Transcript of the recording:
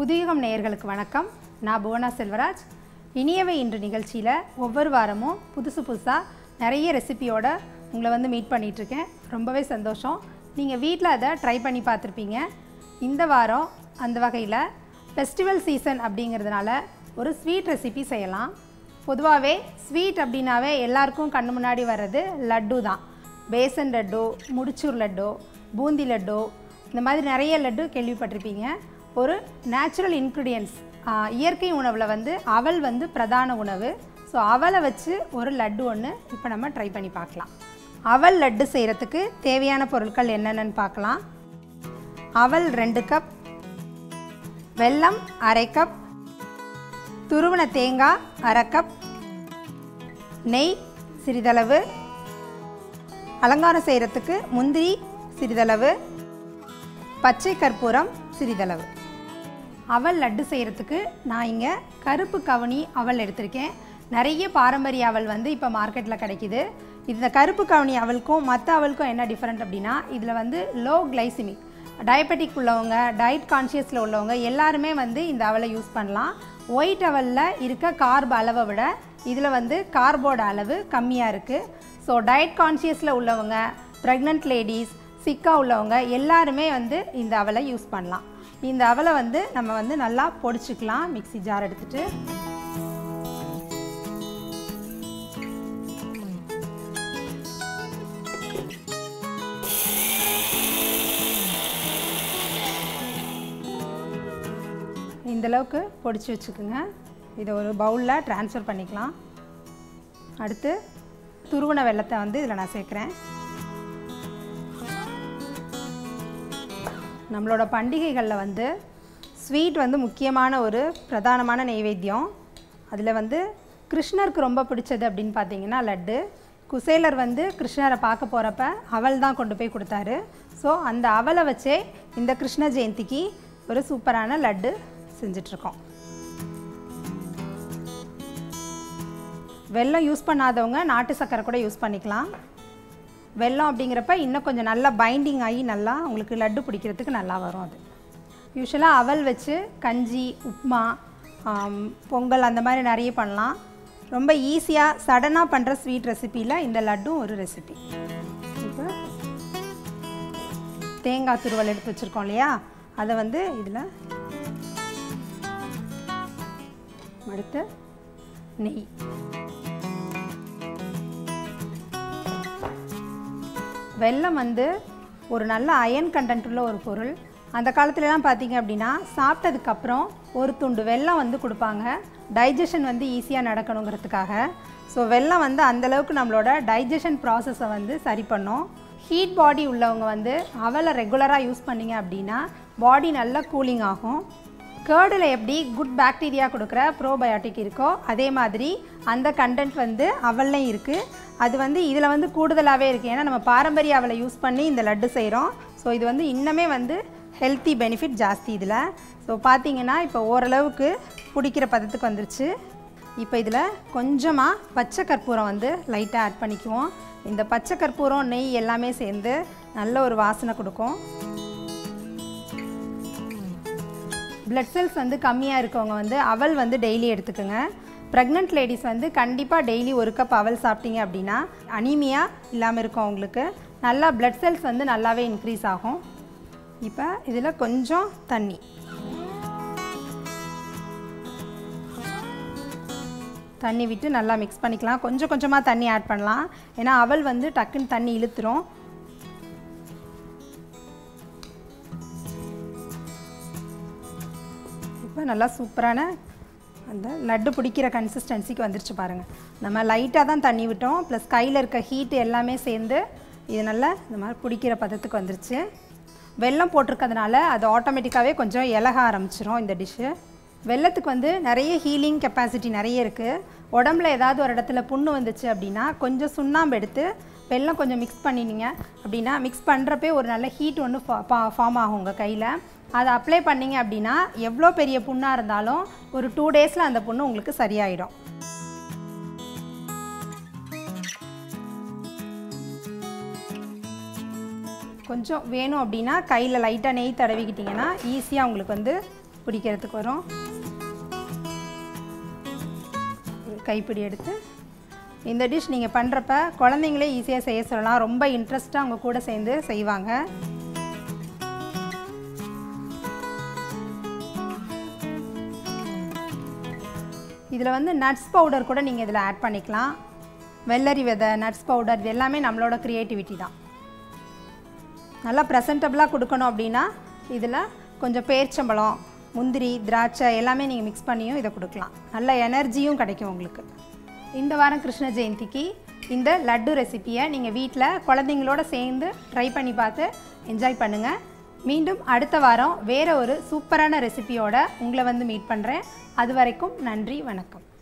புதியுகம் நேயர்களுக்கு வணக்கம் நான் புவனா செல்வராஜ் இனியவை இன்று நிகழ்ச்சியில் ஒவ்வொரு வாரமும் புதுசு புதுசாக நிறைய ரெசிபியோட உங்களை வந்து மீட் பண்ணிகிட்ருக்கேன் ரொம்பவே சந்தோஷம் நீங்கள் வீட்டில் அதை ட்ரை பண்ணி பார்த்துருப்பீங்க இந்த வாரம் அந்த வகையில் ஃபெஸ்டிவல் சீசன் அப்படிங்கிறதுனால ஒரு ஸ்வீட் ரெசிபி செய்யலாம் பொதுவாகவே ஸ்வீட் அப்படின்னாவே எல்லாருக்கும் கண்ணு முன்னாடி வர்றது லட்டு தான் பேசன் லட்டு முடிச்சூர் லட்டு பூந்தி லட்டு இந்த மாதிரி நிறைய லட்டு கேள்விப்பட்டிருப்பீங்க ஒரு நேச்சுரல் இன்க்ரீடியன்ஸ் இயற்கை உணவில் வந்து அவல் வந்து பிரதான உணவு ஸோ அவலை வச்சு ஒரு லட்டு ஒன்று இப்போ நம்ம ட்ரை பண்ணி பார்க்கலாம் அவல் லட்டு செய்கிறதுக்கு தேவையான பொருட்கள் என்னென்னு பார்க்கலாம் அவல் ரெண்டு கப் வெல்லம் அரை கப் துருவன தேங்காய் அரை கப் நெய் சிறிதளவு அலங்காரம் செய்கிறதுக்கு முந்திரி சிறிதளவு பச்சை கற்பூரம் சிறிதளவு அவல் லட்டு செய்கிறதுக்கு நான் இங்கே கருப்பு கவனி அவல் எடுத்திருக்கேன் நிறைய பாரம்பரிய அவல் வந்து இப்போ மார்க்கெட்டில் கிடைக்குது இந்த கருப்பு கவனி அவலுக்கும் மற்ற அவலுக்கும் என்ன டிஃப்ரெண்ட் அப்படின்னா இதில் வந்து லோ கிளைசிமிக் டயபெட்டிக் உள்ளவங்க டயட் கான்ஷியஸில் உள்ளவங்க எல்லாருமே வந்து இந்த அவலை யூஸ் பண்ணலாம் ஒயிட் அவலில் இருக்க கார்ப் அளவை விட இதில் வந்து கார்போட அளவு கம்மியாக இருக்குது ஸோ டயட் கான்ஷியஸில் உள்ளவங்க ப்ரெக்னென்ட் லேடிஸ் சிக்காக உள்ளவங்க எல்லாருமே வந்து இந்த அவலை யூஸ் பண்ணலாம் இந்த அவலை வந்து நம்ம வந்து நல்லா பொடிச்சுக்கலாம் மிக்ஸி ஜார் எடுத்துகிட்டு இந்தளவுக்கு பொடிச்சு வச்சுக்கோங்க இதை ஒரு பவுலில் ட்ரான்ஸ்ஃபர் பண்ணிக்கலாம் அடுத்து துருவன வெள்ளத்தை வந்து இதில் நான் சேர்க்குறேன் நம்மளோட பண்டிகைகளில் வந்து ஸ்வீட் வந்து முக்கியமான ஒரு பிரதானமான நெய்வேத்தியம் அதில் வந்து கிருஷ்ணருக்கு ரொம்ப பிடிச்சது அப்படின்னு பார்த்தீங்கன்னா லட்டு குசேலர் வந்து கிருஷ்ணரை பார்க்க போகிறப்ப அவல் தான் கொண்டு போய் கொடுத்தாரு ஸோ அந்த அவலை வச்சே இந்த கிருஷ்ண ஜெயந்திக்கு ஒரு சூப்பரான லட்டு செஞ்சிட்ருக்கோம் வெல்லம் யூஸ் பண்ணாதவங்க நாட்டு சர்க்கரை கூட யூஸ் பண்ணிக்கலாம் வெல்லம் அப்படிங்கிறப்ப இன்னும் கொஞ்சம் நல்லா பைண்டிங் ஆகி நல்லா உங்களுக்கு லட்டு பிடிக்கிறதுக்கு நல்லா வரும் அது யூஸ்வலாக அவல் வச்சு கஞ்சி உப்மா ஆம், பொங்கல் அந்த மாதிரி நிறைய பண்ணலாம் ரொம்ப ஈஸியாக சடனாக பண்ணுற ஸ்வீட் ரெசிப்பியில் இந்த லட்டும் ஒரு ரெசிபி இப்போ தேங்காய் துருவல் எடுத்து வச்சுருக்கோம் இல்லையா அதை வந்து இதில் அடுத்து நெய் வெல்லம் வந்து ஒரு நல்ல அயன் கண்டென்ட் உள்ள ஒரு பொருள் அந்த காலத்துலலாம் பார்த்தீங்க அப்படின்னா சாப்பிட்டதுக்கப்புறம் ஒரு துண்டு வெல்லம் வந்து கொடுப்பாங்க டைஜஷன் வந்து ஈஸியாக நடக்கணுங்கிறதுக்காக ஸோ வெல்லம் வந்து அந்தளவுக்கு நம்மளோட டைஜஷன் ப்ராசஸை வந்து சரி பண்ணும் ஹீட் பாடி உள்ளவங்க வந்து அவலை ரெகுலராக யூஸ் பண்ணீங்க அப்படின்னா பாடி நல்லா கூலிங் ஆகும் கேர்டில் எப்படி குட் பாக்டீரியா கொடுக்குற ப்ரோபயோட்டிக் இருக்கோ அதே மாதிரி அந்த கண்டென்ட் வந்து அவல்லையும் இருக்குது அது வந்து இதில் வந்து கூடுதலாகவே இருக்குது ஏன்னா நம்ம பாரம்பரிய அவலை யூஸ் பண்ணி இந்த லட்டு செய்கிறோம் ஸோ இது வந்து இன்னமே வந்து ஹெல்த்தி பெனிஃபிட் ஜாஸ்தி இதில் ஸோ பார்த்தீங்கன்னா இப்போ ஓரளவுக்கு பிடிக்கிற பதத்துக்கு வந்துருச்சு இப்போ இதில் கொஞ்சமாக பச்சை கற்பூரம் வந்து லைட்டாக ஆட் பண்ணிக்குவோம் இந்த பச்சை கற்பூரம் நெய் எல்லாமே சேர்ந்து நல்ல ஒரு வாசனை கொடுக்கும் பிளட் செல்ஸ் வந்து கம்மியாக இருக்கவங்க வந்து அவல் வந்து டெய்லி எடுத்துக்கோங்க ப்ரெக்னென்ட் லேடிஸ் வந்து கண்டிப்பாக டெய்லி ஒரு கப் அவல் சாப்பிட்டீங்க அப்படின்னா அனீமியா இல்லாமல் இருக்கும் அவங்களுக்கு நல்லா பிளட் செல்ஸ் வந்து நல்லாவே இன்க்ரீஸ் ஆகும் இப்போ இதில் கொஞ்சம் தண்ணி தண்ணி விட்டு நல்லா மிக்ஸ் பண்ணிக்கலாம் கொஞ்சம் கொஞ்சமாக தண்ணி ஆட் பண்ணலாம் ஏன்னா அவல் வந்து டக்குன்னு தண்ணி இழுத்துரும் இப்போ நல்லா சூப்பரான அந்த லட்டு பிடிக்கிற கன்சிஸ்டன்சிக்கு வந்துருச்சு பாருங்கள் நம்ம லைட்டாக தான் தண்ணி விட்டோம் ப்ளஸ் கையில் இருக்க ஹீட் எல்லாமே சேர்ந்து இது நல்லா இந்த மாதிரி பிடிக்கிற பதத்துக்கு வந்துருச்சு வெல்லம் போட்டிருக்கிறதுனால அது ஆட்டோமேட்டிக்காகவே கொஞ்சம் இலக ஆரம்பிச்சிரும் இந்த டிஷ்ஷு வெல்லத்துக்கு வந்து நிறைய ஹீலிங் கெப்பாசிட்டி நிறைய இருக்குது உடம்புல ஏதாவது ஒரு இடத்துல புண்ணு வந்துச்சு அப்படின்னா கொஞ்சம் சுண்ணாம்பு எடுத்து வெல்லம் கொஞ்சம் மிக்ஸ் பண்ணினீங்க அப்படின்னா மிக்ஸ் பண்ணுறப்பே ஒரு நல்ல ஹீட் ஒன்று ஃபார்ம் ஆகும் உங்கள் கையில் அதை அப்ளை பண்ணீங்க அப்படின்னா எவ்வளோ பெரிய புண்ணாக இருந்தாலும் ஒரு டூ டேஸில் அந்த புண்ணு உங்களுக்கு சரியாயிடும் கொஞ்சம் வேணும் அப்படின்னா கையில் லைட்டாக நெய் தடவிக்கிட்டிங்கன்னா ஈஸியாக உங்களுக்கு வந்து பிடிக்கிறதுக்கு வரும் ஒரு கைப்பிடி எடுத்து இந்த டிஷ் நீங்கள் பண்ணுறப்ப குழந்தைங்களே ஈஸியாக செய்ய சொல்லலாம் ரொம்ப இன்ட்ரெஸ்ட்டாக அவங்க கூட சேர்ந்து செய்வாங்க இதில் வந்து நட்ஸ் பவுடர் கூட நீங்கள் இதில் ஆட் பண்ணிக்கலாம் வெள்ளரி விதை நட்ஸ் பவுடர் இது எல்லாமே நம்மளோட க்ரியேட்டிவிட்டி தான் நல்லா ப்ரெசன்டபுளாக கொடுக்கணும் அப்படின்னா இதில் கொஞ்சம் பேர்ச்சம்பழம் முந்திரி திராட்சை எல்லாமே நீங்கள் மிக்ஸ் பண்ணியும் இதை கொடுக்கலாம் நல்ல எனர்ஜியும் கிடைக்கும் உங்களுக்கு இந்த வாரம் கிருஷ்ண ஜெயந்திக்கு இந்த லட்டு ரெசிப்பியை நீங்கள் வீட்டில் குழந்தைங்களோட சேர்ந்து ட்ரை பண்ணி பார்த்து என்ஜாய் பண்ணுங்கள் மீண்டும் அடுத்த வாரம் வேறு ஒரு சூப்பரான ரெசிபியோட உங்களை வந்து மீட் பண்ணுறேன் அது வரைக்கும் நன்றி வணக்கம்